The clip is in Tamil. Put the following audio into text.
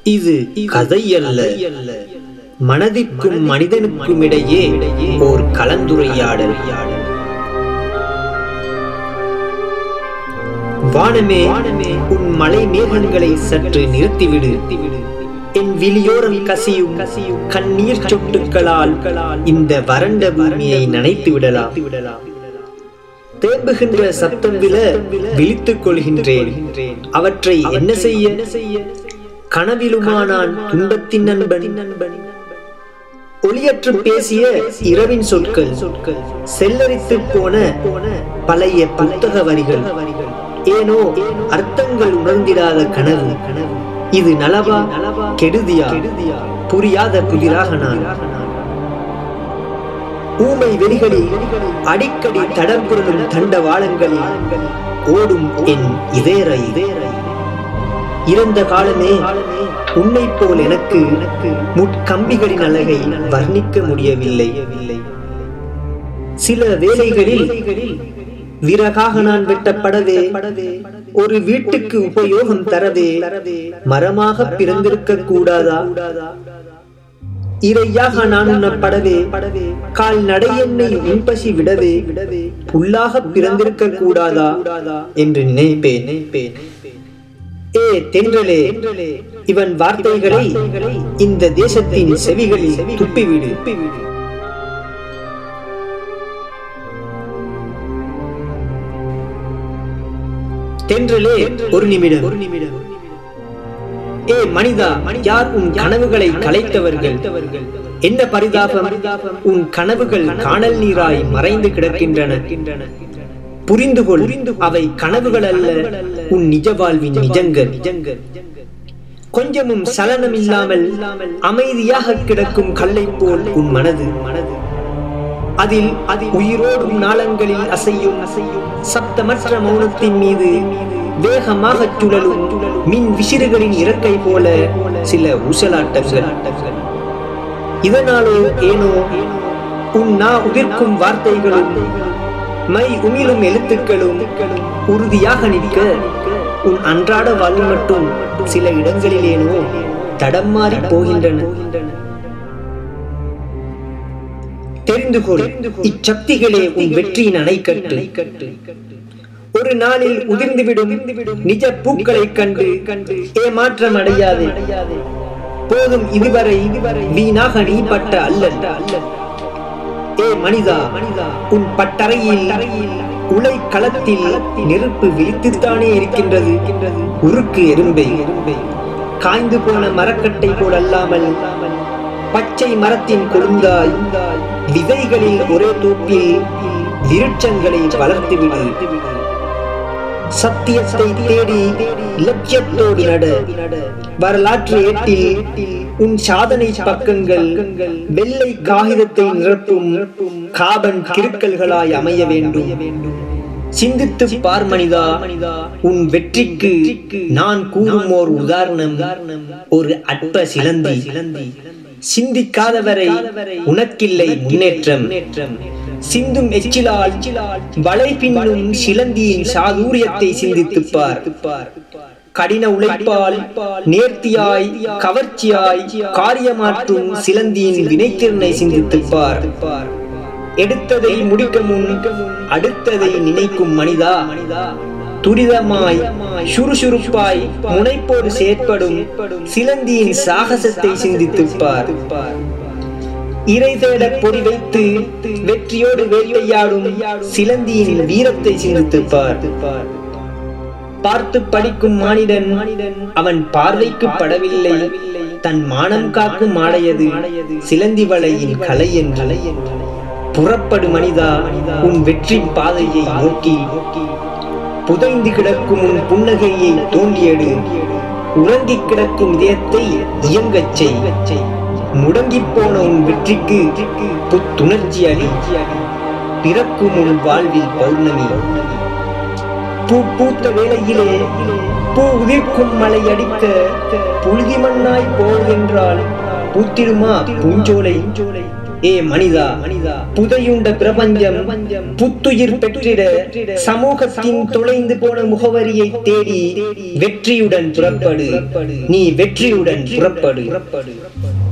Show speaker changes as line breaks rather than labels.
இது கதை அல்ல மனதிற்கும் மனிதனுக்கும் இடையே ஓர் கலந்துரையாடல் வானமே உன் மலை மேகங்களை சற்று நிறுத்திவிடு என் விழியோரம் கசியும் கண்ணீர் சொட்டுக்களால் இந்த வறண்ட பூமியை நனைத்து விடலாம் தேம்புகின்ற சத்தம் விழ விழித்துக் கொள்கின்றேன் அவற்றை என்ன செய்ய கனவிலுமா நான் துன்பத்தின் நண்பன் ஒளியற்று பேசிய இரவின் சொற்கள் செல்லரித்து போன பழைய புத்தக வரிகள் ஏனோ அர்த்தங்கள் உணர்ந்திடாத கனவு இது நலவா கெடுதியா புரியாத புதிராக நான் ஊமை வெளிகளில் அடிக்கடி தடம்புரலும் தண்டவாளங்களில் ஓடும் என் இதேரை இறந்த காலமே உன்னை போல் எனக்கு முட்கம்பிகளின் அழகை வர்ணிக்க முடியவில்லை சில வேலைகளில் விறகாக நான் வெட்டப்படவே ஒரு வீட்டுக்கு உபயோகம் தரவே மரமாக பிறந்திருக்க கூடாதா இறையாக நான் உண்ணப்படவே கால் நடை என்னை உன்பசி விடவே புல்லாக பிறந்திருக்க கூடாதா என்று நினைப்பேன் ஏ தென்றலே இவன் வார்த்தைகளை இந்த தேசத்தின் செவிகளில் துப்பிவிடு தென்றலே ஒரு நிமிடம் ஒரு நிமிடம் ஏ மனிதா யார் உன் கனவுகளை கலைத்தவர்கள் என்ன பரிதாபம் உன் கனவுகள் காணல் நீராய் மறைந்து கிடக்கின்றன புரிந்து கொள் அவை கனவுகள் அல்ல உன் நிஜ வாழ்வின் நிஜங்கள் கொஞ்சமும் சலனம் இல்லாமல் அமைதியாக கிடக்கும் கல்லை போல் உன் மனது மனது அதில் உயிரோடும் நாளங்களில் அசையும் சப்தமற்ற மௌனத்தின் மீது வேகமாக சுழலும் மின் விசிறுகளின் இறக்கை போல சில ஊசலாட்டங்கள் இதனாலோ ஏனோ உன் நா உதிர்க்கும் வார்த்தைகளும் மை உமிழும் எழுத்துக்களும் உறுதியாக நிற்க உன் அன்றாட வாழ்வு மட்டும் சில இடங்களிலேனோ தடம் மாறி போகின்றன தெரிந்து கொள் இச்சக்திகளே உன் வெற்றியின் அணைக்கட்டு ஒரு நாளில் உதிர்ந்துவிடும் நிஜ பூக்களை கண்டு கண்டு ஏமாற்றம் அடையாதே போதும் இதுவரை வீணாக நீ பட்ட அல்ல ஏ மனிதா உன் பட்டறையில் உலை களத்தில் நெருப்பு விழித்துத்தானே இருக்கின்றது உருக்கு எறும்பை காய்ந்து போன மரக்கட்டை போல் அல்லாமல் பச்சை மரத்தின் கொழுந்தாய் விதைகளில் ஒரே தூப்பில் விருட்சங்களை வளர்த்துவிடு சத்தியத்தை தேடி இலக்கியத்தோடு நட வரலாற்று ஏட்டில் உன் சாதனை பக்கங்கள் வெள்ளை காகிதத்தை நிரப்பும் காபன் கிருக்கல்களாய் அமைய வேண்டும் சிந்தித்து பார் மனிதா உன் வெற்றிக்கு நான் கூறும் ஓர் உதாரணம் ஒரு அற்ப சிலந்தி சிந்திக்காதவரை உனக்கில்லை முன்னேற்றம் சிந்தும் எச்சிலால் வளை பின்னும் சிலந்தியின் சாதுரியத்தை சிந்தித்துப் பார் கடின உழைப்பால் நேர்த்தியாய் கவர்ச்சியாய் காரியமாற்றும் சிலந்தியின் வினைத்திறனை சிந்தித்துப் பார் எடுத்ததை முடிக்க முன் அடுத்ததை நினைக்கும் மனிதா துரிதமாய் சுறுசுறுப்பாய் முனைப்போடு செயற்படும் சிலந்தியின் சாகசத்தை சிந்தித்துப் பார் இறை தேட பொறி வைத்து வெற்றியோடு வேட்டையாடும் சிலந்தியின் வீரத்தை சிந்தித்துப் பார் பார்த்து படிக்கும் மானிடன் அவன் பார்வைக்கு படவில்லை தன் மானம் காக்கும் ஆடையது சிலந்தி வலையின் கலை என்று புறப்படு மனிதா உன் வெற்றி பாதையை நோக்கி புதைந்து கிடக்கும் உன் புன்னகையை தோண்டியடு உறங்கிக் கிடக்கும் இதயத்தை இயங்கச் செய் முடங்கி போன உன் வெற்றிக்கு புத்துணர்ச்சி அடி பிறக்கும் உன் வாழ்வில் பௌர்ணமி பூ பூத்த வேளையிலே பூ உதிர்க்கும் மலை அடிக்க புழுதி மண்ணாய் போவதென்றால் பூத்திடுமா பூஞ்சோலை ஏ மனிதா மனிதா புதையுண்ட பிரபஞ்சம் புத்துயிர் பெற்றிட சமூகத்தின் தொலைந்து போன முகவரியை தேடி வெற்றியுடன் புறப்படு நீ வெற்றியுடன் புறப்படு